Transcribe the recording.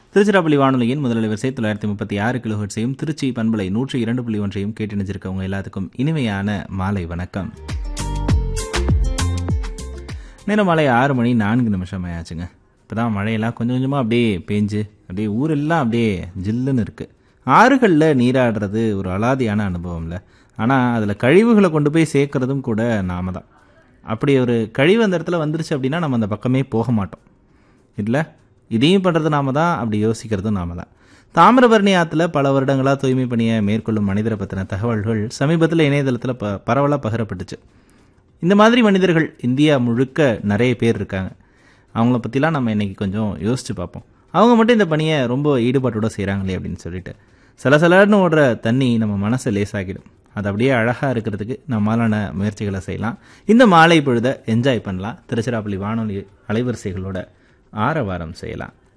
திருச்சிராப்பள்ளி வானொலியின் முதல் வரிசை தொள்ளாயிரத்தி முப்பத்தி ஆறு கிலோஹெட்ஸையும் திருச்சி பண்பலை நூற்றி இரண்டு புள்ளி ஒன்றையும் கேட்டு நினைச்சிருக்கவங்க எல்லாத்துக்கும் இனிமையான மாலை வணக்கம் நேரம் மாலை ஆறு மணி நான்கு நிமிஷம் ஆயாச்சுங்க இப்போதான் மழையெல்லாம் கொஞ்சம் கொஞ்சமாக அப்படியே பேஞ்சு அப்படியே ஊரெல்லாம் அப்படியே ஜில்லுன்னு இருக்குது ஆறுகளில் நீராடுறது ஒரு அலாதியான அனுபவம்ல ஆனால் அதில் கழிவுகளை கொண்டு போய் சேர்க்கறதும் கூட நாம தான் அப்படி ஒரு கழிவு அந்த இடத்துல வந்துருச்சு அப்படின்னா நம்ம அந்த பக்கமே போக மாட்டோம் இல்லை இதையும் பண்ணுறது நாம தான் அப்படி யோசிக்கிறதும் நாம தான் தாமிரபரணி ஆற்றுல பல வருடங்களாக தூய்மை பணியை மேற்கொள்ளும் மனிதரை பற்றின தகவல்கள் சமீபத்தில் இணையதளத்தில் ப பரவலாக பகிரப்பட்டுச்சு இந்த மாதிரி மனிதர்கள் இந்தியா முழுக்க நிறைய பேர் இருக்காங்க அவங்கள பற்றிலாம் நம்ம இன்னைக்கு கொஞ்சம் யோசிச்சு பார்ப்போம் அவங்க மட்டும் இந்த பணியை ரொம்ப ஈடுபாட்டோட செய்கிறாங்களே அப்படின்னு சொல்லிட்டு சலசலன்னு ஓடுற தண்ணி நம்ம மனசை லேசாக்கிடும் அது அப்படியே அழகாக இருக்கிறதுக்கு நம்மளான முயற்சிகளை செய்யலாம் இந்த மாலை பொழுதை என்ஜாய் பண்ணலாம் திருச்சிராப்பள்ளி வானொலி அலைவரிசைகளோட ஆரவாரம் செய்யலாம்